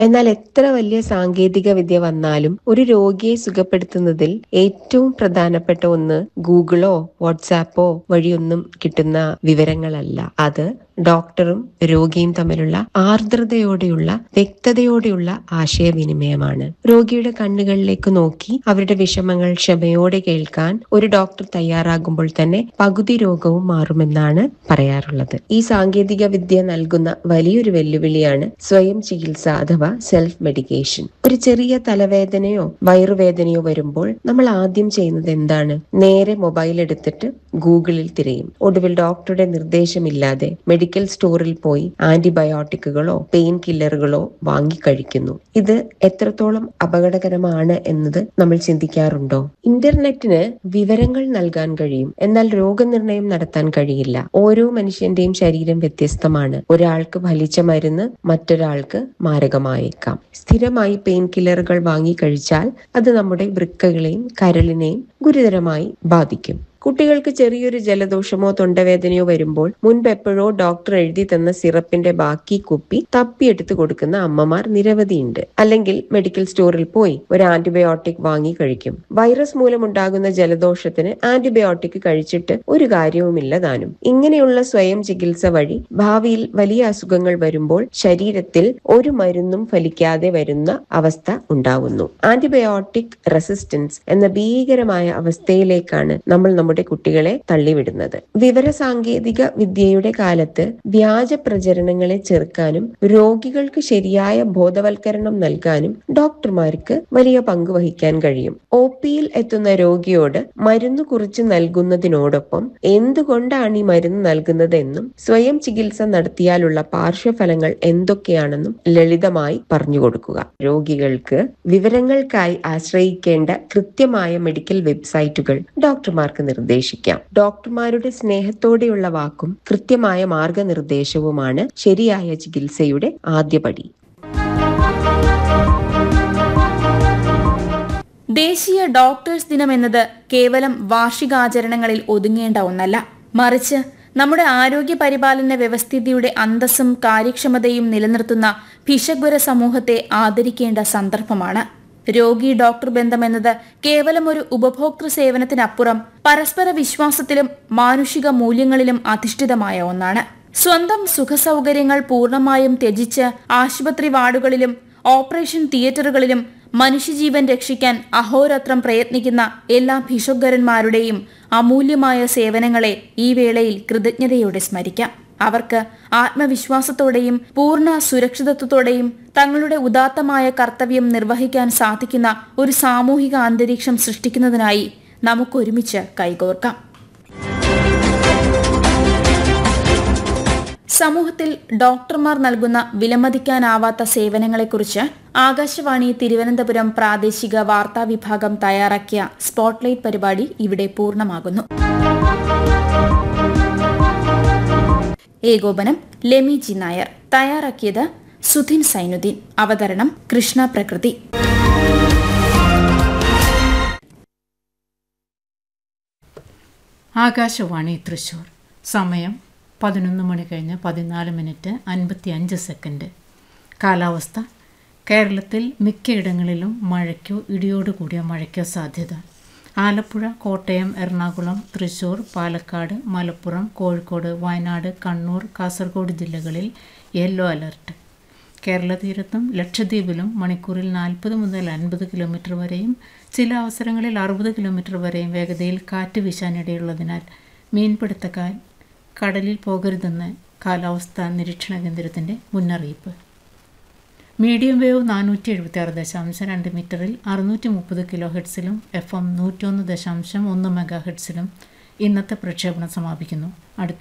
എന്നാൽ എത്ര വലിയ സാങ്കേതിക വിദ്യ വന്നാലും ഒരു രോഗിയെ സുഖപ്പെടുത്തുന്നതിൽ ഏറ്റവും പ്രധാനപ്പെട്ട ഒന്ന് ഗൂഗിളോ വാട്സാപ്പോ വഴിയൊന്നും കിട്ടുന്ന വിവരങ്ങളല്ല അത് ഡോക്ടറും രോഗിയും തമ്മിലുള്ള ആർദ്രതയോടെയുള്ള വ്യക്തതയോടെയുള്ള ആശയവിനിമയമാണ് രോഗിയുടെ കണ്ണുകളിലേക്ക് നോക്കി അവരുടെ വിഷമങ്ങൾ ക്ഷമയോടെ കേൾക്കാൻ ഒരു ഡോക്ടർ തയ്യാറാകുമ്പോൾ തന്നെ പകുതി രോഗവും മാറുമെന്നാണ് പറയാറുള്ളത് ഈ സാങ്കേതിക വിദ്യ നൽകുന്ന വലിയൊരു വെല്ലുവിളിയാണ് സ്വയം ചികിത്സ അഥവാ സെൽഫ് മെഡിക്കേഷൻ ഒരു ചെറിയ തലവേദനയോ വയറുവേദനയോ വരുമ്പോൾ നമ്മൾ ആദ്യം ചെയ്യുന്നത് എന്താണ് നേരെ മൊബൈൽ എടുത്തിട്ട് ഗൂഗിളിൽ തിരയും ഒടുവിൽ ഡോക്ടറുടെ നിർദ്ദേശമില്ലാതെ മെഡിക്കൽ സ്റ്റോറിൽ പോയി ആന്റിബയോട്ടിക്കുകളോ പെയിൻ കില്ലറുകളോ വാങ്ങിക്കഴിക്കുന്നു ഇത് എത്രത്തോളം അപകടകരമാണ് എന്നത് നമ്മൾ ചിന്തിക്കാറുണ്ടോ ഇന്റർനെറ്റിന് വിവരങ്ങൾ നൽകാൻ കഴിയും എന്നാൽ രോഗനിർണയം നടത്താൻ കഴിയില്ല ഓരോ മനുഷ്യന്റെയും ശരീരം വ്യത്യസ്തമാണ് ഒരാൾക്ക് ഫലിച്ച മരുന്ന് മറ്റൊരാൾക്ക് മാരകമായേക്കാം സ്ഥിരമായി പെയിൻ കില്ലറുകൾ വാങ്ങി കഴിച്ചാൽ അത് നമ്മുടെ വൃക്കകളെയും കരളിനെയും ഗുരുതരമായി ബാധിക്കും കുട്ടികൾക്ക് ചെറിയൊരു ജലദോഷമോ തൊണ്ടവേദനയോ വരുമ്പോൾ മുൻപ് എപ്പോഴോ ഡോക്ടർ എഴുതി തന്ന സിറപ്പിന്റെ ബാക്കി കുപ്പി തപ്പിയെടുത്ത് കൊടുക്കുന്ന അമ്മമാർ നിരവധിയുണ്ട് അല്ലെങ്കിൽ മെഡിക്കൽ സ്റ്റോറിൽ പോയി ഒരു ആന്റിബയോട്ടിക് വാങ്ങി കഴിക്കും വൈറസ് മൂലമുണ്ടാകുന്ന ജലദോഷത്തിന് ആന്റിബയോട്ടിക് കഴിച്ചിട്ട് ഒരു കാര്യവുമില്ല താനും ഇങ്ങനെയുള്ള സ്വയം ചികിത്സ വഴി ഭാവിയിൽ വലിയ അസുഖങ്ങൾ വരുമ്പോൾ ശരീരത്തിൽ ഒരു മരുന്നും ഫലിക്കാതെ വരുന്ന അവസ്ഥ ഉണ്ടാവുന്നു ആന്റിബയോട്ടിക് റെസിസ്റ്റൻസ് എന്ന ഭീകരമായ അവസ്ഥയിലേക്കാണ് നമ്മൾ നമ്മുടെ കുട്ടികളെ തള്ളിവിടുന്നത് വിവര സാങ്കേതിക വിദ്യയുടെ കാലത്ത് വ്യാജ പ്രചരണങ്ങളെ ചെറുക്കാനും രോഗികൾക്ക് ശരിയായ ബോധവൽക്കരണം നൽകാനും ഡോക്ടർമാർക്ക് വലിയ പങ്ക് വഹിക്കാൻ കഴിയും ഒ പിയിൽ എത്തുന്ന രോഗിയോട് മരുന്ന് കുറിച്ച് നൽകുന്നതിനോടൊപ്പം എന്തുകൊണ്ടാണ് ഈ മരുന്ന് നൽകുന്നതെന്നും സ്വയം ചികിത്സ നടത്തിയാലുള്ള പാർശ്വഫലങ്ങൾ എന്തൊക്കെയാണെന്നും ലളിതമായി പറഞ്ഞു കൊടുക്കുക രോഗികൾക്ക് വിവരങ്ങൾക്കായി ആശ്രയിക്കേണ്ട കൃത്യമായ മെഡിക്കൽ വെബ്സൈറ്റുകൾ ഡോക്ടർമാർക്ക് നിർദ്ദേശിക്കാം ഡോക്ടർമാരുടെ സ്നേഹത്തോടെയുള്ള വാക്കും കൃത്യമായ മാർഗനിർദ്ദേശവുമാണ് ശരിയായ ചികിത്സയുടെ ആദ്യപടി ദേശീയ ഡോക്ടേഴ്സ് ദിനം എന്നത് കേവലം വാർഷികാചരണങ്ങളിൽ ഒതുങ്ങേണ്ട ഒന്നല്ല മറിച്ച് നമ്മുടെ ആരോഗ്യ പരിപാലന വ്യവസ്ഥിതിയുടെ അന്തസ്സും കാര്യക്ഷമതയും നിലനിർത്തുന്ന ഭിഷഗ്വര സമൂഹത്തെ ആദരിക്കേണ്ട സന്ദർഭമാണ് രോഗി ഡോക്ടർ ബന്ധം എന്നത് കേവലം ഒരു ഉപഭോക്തൃ സേവനത്തിനപ്പുറം പരസ്പര വിശ്വാസത്തിലും മാനുഷിക മൂല്യങ്ങളിലും അധിഷ്ഠിതമായ ഒന്നാണ് സ്വന്തം സുഖസൗകര്യങ്ങൾ പൂർണ്ണമായും ത്യജിച്ച് ആശുപത്രി വാർഡുകളിലും ഓപ്പറേഷൻ തിയേറ്ററുകളിലും മനുഷ്യജീവൻ രക്ഷിക്കാൻ അഹോരാത്രം പ്രയത്നിക്കുന്ന എല്ലാ ഭിഷഗ്വരന്മാരുടെയും അമൂല്യമായ സേവനങ്ങളെ ഈ വേളയിൽ കൃതജ്ഞതയോടെ സ്മരിക്കാം അവർക്ക് ആത്മവിശ്വാസത്തോടെയും പൂർണ്ണ സുരക്ഷിതത്വത്തോടെയും തങ്ങളുടെ ഉദാത്തമായ കർത്തവ്യം നിർവഹിക്കാൻ സാധിക്കുന്ന ഒരു സാമൂഹിക അന്തരീക്ഷം സൃഷ്ടിക്കുന്നതിനായി നമുക്കൊരുമിച്ച് കൈകോർക്കാം സമൂഹത്തിൽ ഡോക്ടർമാർ നൽകുന്ന വിലമതിക്കാനാവാത്ത സേവനങ്ങളെക്കുറിച്ച് ആകാശവാണി തിരുവനന്തപുരം പ്രാദേശിക വാർത്താ വിഭാഗം തയ്യാറാക്കിയ സ്പോട്ട്ലൈറ്റ് പരിപാടി ഇവിടെ പൂർണ്ണമാകുന്നു ഏകോപനം ലെമി ജി നായർ തയ്യാറാക്കിയത് സുധിൻ സൈനുദ്ദീൻ അവതരണം കൃഷ്ണ പ്രകൃതി ആകാശവാണി തൃശൂർ സമയം പതിനൊന്ന് മണി കഴിഞ്ഞ് പതിനാല് മിനിറ്റ് അൻപത്തി അഞ്ച് സെക്കൻഡ് കാലാവസ്ഥ കേരളത്തിൽ മിക്കയിടങ്ങളിലും മഴയ്ക്കോ ഇടിയോട് കൂടിയ മഴയ്ക്കോ സാധ്യത ആലപ്പുഴ കോട്ടയം എറണാകുളം തൃശൂർ പാലക്കാട് മലപ്പുറം കോഴിക്കോട് വയനാട് കണ്ണൂർ കാസർഗോഡ് ജില്ലകളിൽ യെല്ലോ അലർട്ട് കേരള തീരത്തും ലക്ഷദ്വീപിലും മണിക്കൂറിൽ നാൽപ്പത് മുതൽ അൻപത് കിലോമീറ്റർ വരെയും ചില അവസരങ്ങളിൽ അറുപത് കിലോമീറ്റർ വരെയും വേഗതയിൽ കാറ്റ് വീശാനിടയുള്ളതിനാൽ മീൻപിടുത്തക്കാർ കടലിൽ പോകരുതെന്ന് കാലാവസ്ഥാ നിരീക്ഷണ കേന്ദ്രത്തിൻ്റെ മുന്നറിയിപ്പ് മീഡിയം വേവ് നാനൂറ്റി എഴുപത്തി ആറ് ദശാംശം രണ്ട് മീറ്ററിൽ അറുന്നൂറ്റി മുപ്പത് കിലോ ഹെഡ്സിലും എഫ് എം നൂറ്റൊന്ന് ദശാംശം ഒന്ന് മെഗാ ഹെഡ്സിലും ഇന്നത്തെ പ്രക്ഷേപണം സമാപിക്കുന്നു അടുത്ത